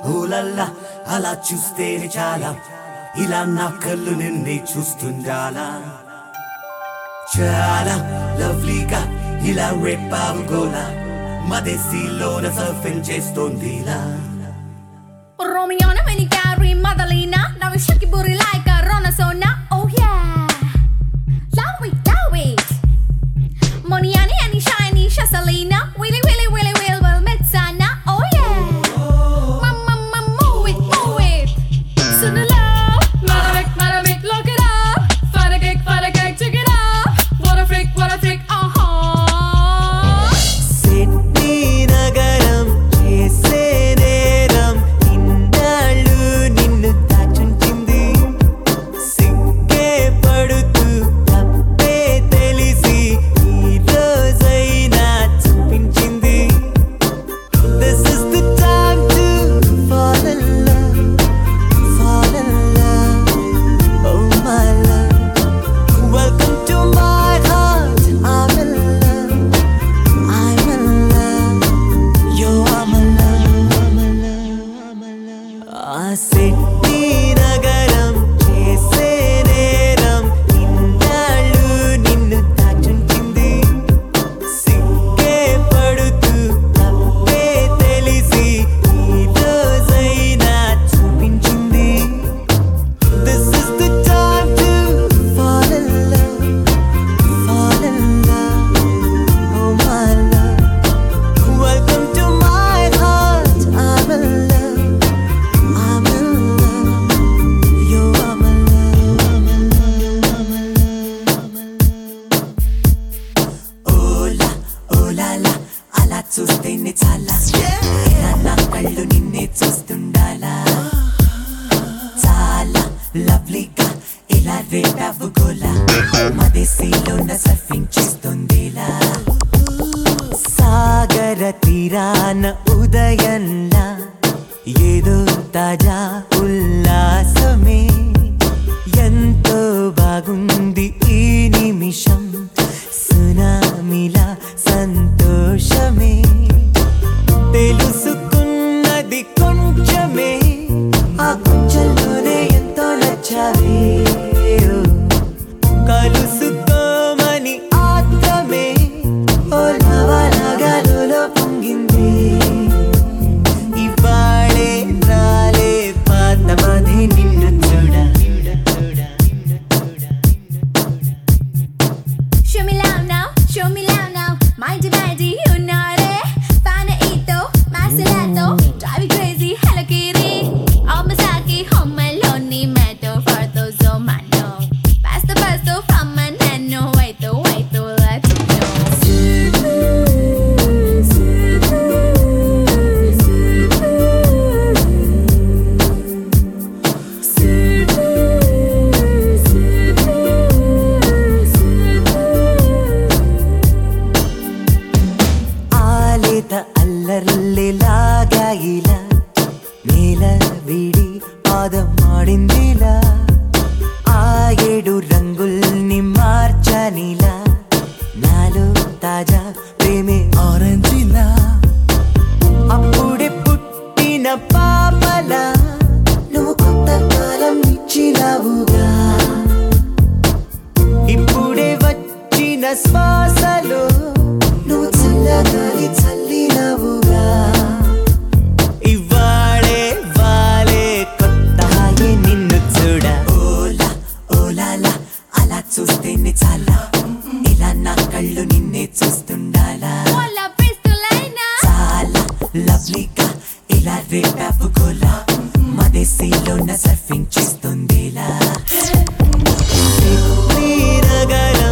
ఊలల్లా అలా చూస్తేనే చాలా ఇలా నా కళ్ళు నిన్నే చూస్తుండాలా చాలా లవ్లీగా ఇలా రేపావు గోలా మదేశీలోన సర్ఫింగ్ చేస్తోందిలా Romiona, Menicari, Madalena. Now we shake your booty like a Ronasona. Oh yeah. Love it, love it. Moniani, Annie, Shiny, Shasalina. Willy, Willy, Willy, Will, Will, Metsana. Oh yeah. Mama, mama, move it, move it. Sunula. Maravik, Maravik, look it up. Fight a kick, fight a kick, check it up. What a freak, what a freak, uh huh. Sydney నగరం చేసే నేరం ఇన్నాళ్ళు నిన్ను దాచుంచింది సిగ్గే పడుతూ తప్పే తెలిసి ఈ రోజైనా చూపించింది This is the time to fall in love, fall in love, oh my love. Welcome to my heart, I'm in love. I'm in love. Yo, I'm in love. I'm in love. I'm in love. ఆ Sydney నగరం చేసే నేరం ఇన్నాళ్ళు నిన్ను దాచుంచింది సిగ్గే పడుతూ తప్పే తెలిసి ఈ రోజైనా చూపించింది This is the time to fall in love, fall in love. Oh my love, welcome to my heart. I'm in love, I'm in love. Yo, I'm in love, I'm in love, I'm in love, I'm in love. ఓలా ఓలాలా అలా చూస్తేనే చాలా ఇలా నా కళ్ళు నిన్నే చూస్తుండాలా చాలా లవ్లీగా ఇలా రేపావు గోలా మదేశీలోన సర్ఫింగ్ చేస్తుందిలా సాగర తీరాన ఉదయంలా ఏదో తాజా ఉల్లాసమే ఎంతో బాగుంది ఈ నిమిషం సునామిలా సంతోషమే తెలుసుకున్నది కొంచెమే ఆ కొంచెంలోనే ఎంతో నచ్చావే ఓ. కలుసుకోమని ఆత్రమే ఓ లవలగలులో పొంగింది ఇవాళే రాలే పాతమది నిన్ను చూడ Show me love now, show me love now. Mind your body, you know it. Panaito, Masalato, drive you crazy, Hello Kitty. Oh, Masaki, home alone, meto for those oh man, no. Pasto, pasto, from a nano, wait, to wait, to let you ఆలేత అల్లర్లెలాగా ఇలా నేల విడి పాదం ఆడిందిలా ఆ ఏడు రంగుల్ని మార్చనిలా నాలో తాజా ప్రేమే ఆరెంజిలా అప్పుడే పుట్టిన పాపలా నువ్వు కొత్త కాలం ఇచ్చినావుగా ఇప్పుడే వచ్చిన శ్వాసలో నువ్వు చల్లగాలి చల్లినవుగా ఇవాళే వాలే కొత్త హాయి నిన్ను చూడ ఓలా ఓలాలా అలా చూస్తేనే చాలా ఇలా నా కళ్ళు నిన్నే చూస్తుండాలా Hola, pistolina. చాలా లవ్లీగా ఇలా రేపాపు గోలా మదేశీలోన సర్ఫింగ్ చేస్తుందిలా సిడ్నీ నగరం